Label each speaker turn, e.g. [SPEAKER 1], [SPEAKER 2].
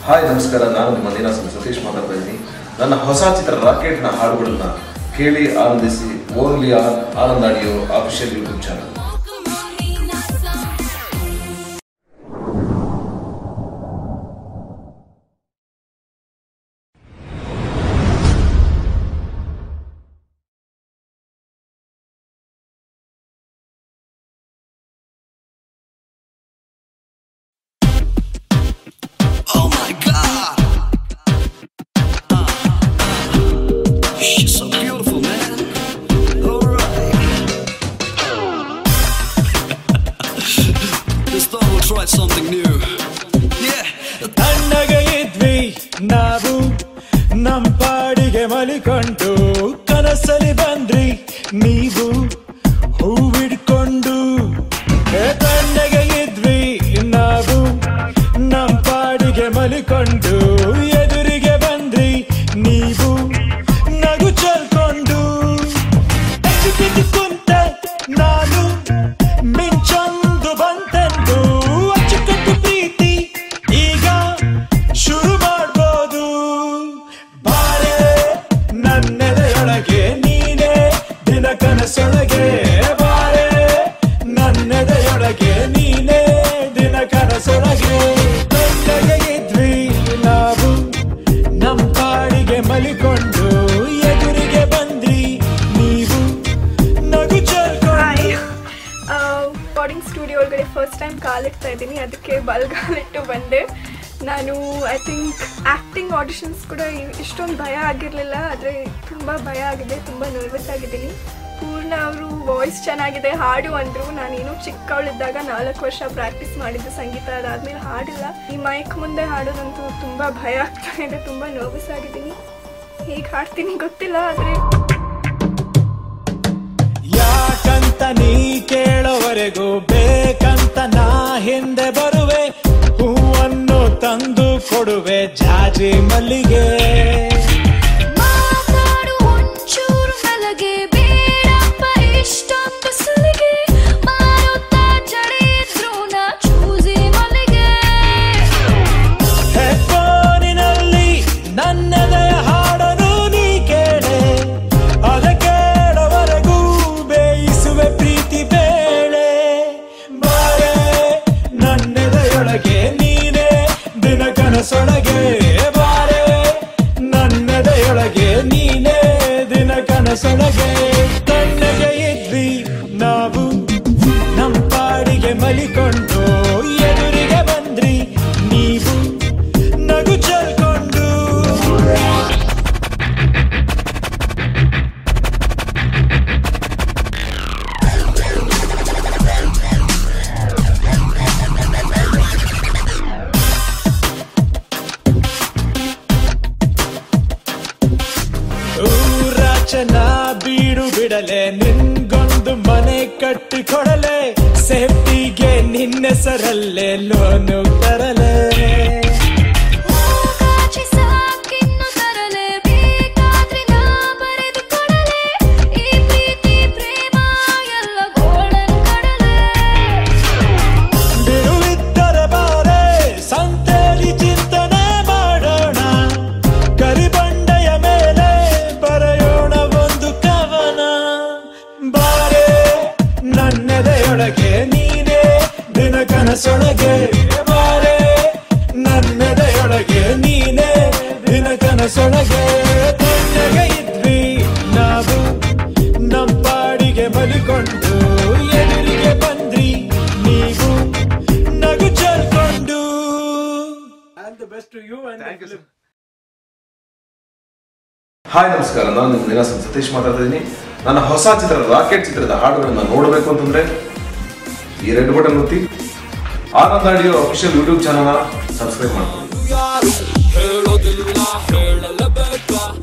[SPEAKER 1] Hi ನಮಸ್ಕಾರ ನಾನು ನಿಮ್ಮ ನೀನಾಸನ್ ಸತೀಶ್ ಮಾತಾಡ್ತಾ ಇದ್ದೀನಿ ನನ್ನ ಹೊಸ ಚಿತ್ರ ರಾಕೆಟ್ನ ಹಾಡುಗಳನ್ನ ಕೇಳಿ ಆನಂದಿಸಿ only on Anand audio official YouTube channel
[SPEAKER 2] Oh my god! She's so beautiful, man. Alright. this time we'll try something new. Yeah.
[SPEAKER 3] ತಣ್ಣಗೆ ಇದ್ವಿ ನಾವು ನಮ್ ಪಾಡಿಗೆ ಮಲಿಕೊಂಡು ಕನಸಲಿ ಬಂದ್ರಿ ನೀವು ಹೂವಿಡ್ಕೊಂಡು ಏ ತಣ್ಣಗೆ ಇದ್ವಿ ನಾವು ನಮ್ ಪಾಡಿಗೆ ಮಲಿಕೊಂಡು ಎದುರಿಗೆ ಬಂದ್ರಿ ನೀವು ನಗು ಚೆಲ್ಕೊಂಡು ಎಚ್ಚುಕಿದ್ದು ಕುಂತೆ ನಾನು ಮಿಂಚೊಂದು ಬಂತೆಂದು ಅಚ್ಚುಕಟ್ಟು ಪ್ರೀತಿ ಈಗ ಶುರು ಮಾಡ್ಬೋದು ಬಾರೆ ನನ್ನೆದೆಯೊಳಗೆ ನೀನೇ ದಿನ ಕನಸೊಳಗೆ ಬಾರೆ ನನ್ನೆದೆಯೊಳಗೆ ನೀನೇ ದಿನ ಕನಸೊಳಗೆ ಬೆಳ್ಳಗೆ ಇದ್ವಿ ನಾವು ನಮ್ ಪಾಡಿಗೆ ಮಲಿಕೊಂಡು ಎದುರಿಗೆ ಬಂದ್ರಿ ನೀವು ನಗು ಚೆಲ್ಕೊಂಡು
[SPEAKER 4] ಬಾಡಿಂಗ್ ಸ್ಟುಡಿಯೋ ಒಳಗಡೆ ಫಸ್ಟ್ ಟೈಮ್ ಕಾಲಿಡ್ತಾ ಇದ್ದೀನಿ ಅದಕ್ಕೆ ಬಲ್ಗಾಲಿಟ್ಟು ಬಂದೆ ನಾನು ಐ ಥಿಂಕ್ ಆ್ಯಕ್ಟಿಂಗ್ ಆಡಿಷನ್ಸ್ ಕೂಡ ಇ- ಇಷ್ಟೊಂದು ಭಯ ಆಗಿರಲಿಲ್ಲ ಆದರೆ ತುಂಬ ಭಯ ಆಗಿದೆ ತುಂಬ ನರ್ವಸ್ ಆಗಿದ್ದೀನಿ ಪೂರ್ಣ ಅವರು ವಾಯ್ಸ್ ಚೆನ್ನಾಗಿದೆ ಹಾಡು ಅಂದರು ನಾನೇನು ಚಿಕ್ಕವಳಿದ್ದಾಗ ನಾಲ್ಕು ವರ್ಷ ಪ್ರಾಕ್ಟೀಸ್ ಮಾಡಿದ್ದೆ ಸಂಗೀತ ಅದಾದಮೇಲೆ ಹಾಡಿಲ್ಲ ಈ ಮೈಕ್ ಮುಂದೆ ಹಾಡೋದಂತೂ ತುಂಬ ಭಯ ಆಗ್ತಾ ಇದೆ ತುಂಬ ನರ್ವಸ್ ಆಗಿದ್ದೀನಿ ಹೇಗೆ ಹಾಡ್ತೀನಿ ಗೊತ್ತಿಲ್ಲ ಆದರೆ
[SPEAKER 3] ಯಾಕಂತ ನೀ ಕೇಳೋವರೆಗೂ ಬೇಕಂತ ನಾ ಹಿಂದೆ ಬರುವೆ ಹೂವನ್ನು ತಂದು ಕೊಡುವೆ ಜಾಜಿ ಮಲ್ಲಿಗೆ
[SPEAKER 5] ಮಾತಾಡು ಒಂಚೂರು ಮೆಲಗೆ ಬೇಡಪ್ಪ ಇಷ್ಟೊಂದು ಸುಲಿಗೆ ಮಾರುತ್ತಾ ಚಳಿ ಇದ್ರು ನಾ ಚೂಸಿ ಮಲ್ಲಿಗೆ
[SPEAKER 3] ಹೆಬ್ಬಾನಿನಲ್ಲಿ ನನ್ನೆದೆಯ ಹಾಡನು ನೀ ಕೇಳೆ ಅದ ಕೇಳವರೆಗೂ ಬೇಯಿಸುವೆ ಪ್ರೀತಿ ಬೇಳೆ ಬಾರೆ ನನ್ನೆದೆಯೊಳಗೆ ನೀನೇ ದಿನ ಕನಸೊಳಗೆ ಬಾರೆ ನನ್ನೆದೆಯೊಳಗೆ ನೀನೇ ದಿನ ಕನಸೊಳಗೆ ಕಣ್ಣಗೆ ಇದ್ವಿ ನಾವು ನಮ್ ಪಾಡಿಗೆ ಮಲಿಕೊಂಡು ಎದುರಿಗೆ ಬಂದ್ರಿ ನೀವು ನಗು ಚೆಲ್ಕೊಂಡು ಊರಾಚನ ಬೀಡು ಬಿಡಲೆ ನಿನ್ಗೊಂದು ಮನೆ ಕಟ್ಟಿ ಕೊಡಲೆ ಸೇಫ್ಟಿಗೆ ನಿನ್ನೆಸರಲ್ಲೇ ಲೋನು ತರಲೆ
[SPEAKER 5] ಕಾಚಿ ಸಾಕಿನ್ನು ತರಲೆ ಬೇಕಾದ್ರೆ ನಾ ಬರೆದು ಕೊಡಲೆ ಈ ಪ್ರೀತಿ ಪ್ರೇಮ ಎಲ್ಲ ಗೋಳನ್ ಕಡಲೆ
[SPEAKER 3] ಬಿಡುವಿದ್ದರೆ ಬಾರೆ ಸಂತೆಲಿ ಚಿಂತನೆ ಮಾಡೋಣ ಕರಿಬಂಡೆಯ ಮೇಲೆ ಬರೆಯೋಣ ಒಂದು ಕವನ ಬಾರೆ ನನ್ನೆದೆಯೊಳಗೆ ನೀನೇ ದಿನ ಕನಸೊಳಗೆ ಬಾರೆ ನನ್ನೆದೆಯೊಳಗೆ ನೀನೇ ದಿನ ಕನಸೊಳಗೆ ತಣ್ಣಗೆ ಇದ್ವಿ ನಾವು ನಮ್ ಪಾಡಿಗೆ ಮಲಿಕೊಂಡು ಎದುರಿಗೆ ಬಂದ್ರಿ ನೀವು ನಗು ಚೆಲ್ಕೊಂಡು ಬೆಸ್ಟ್ ಯು
[SPEAKER 1] ಹಾಯ್ ನಮಸ್ಕಾರ ನಾನು ನಿಮ್ಮ ನೀನಾಸನ್ ಸತೀಶ್ ಮಾತಾಡ್ತಾ ಇದ್ದೀನಿ ನನ್ನ ಹೊಸ ಚಿತ್ರ ರಾಕೆಟ್ ಚಿತ್ರದ ಹಾಡುಗಳನ್ನ ನೋಡಬೇಕು ಅಂತಂದ್ರೆ ಈ ರೆಡ್ ಬಟನ್ ಒತ್ತಿ ಆನಂದ್ ಆಡಿಯೋ ಅಫಿಷಿಯಲ್ ಯೂಟ್ಯೂಬ್ ಚಾನಲ್ನ ಸಬ್ಸ್ಕ್ರೈಬ್ ಮಾಡ್ಕೊಳ್ಳಿ
[SPEAKER 2] ಯಾರು ಹೇಳೋದಿಲ್ಲ ಹೇಳಲೇಬೇಕಾ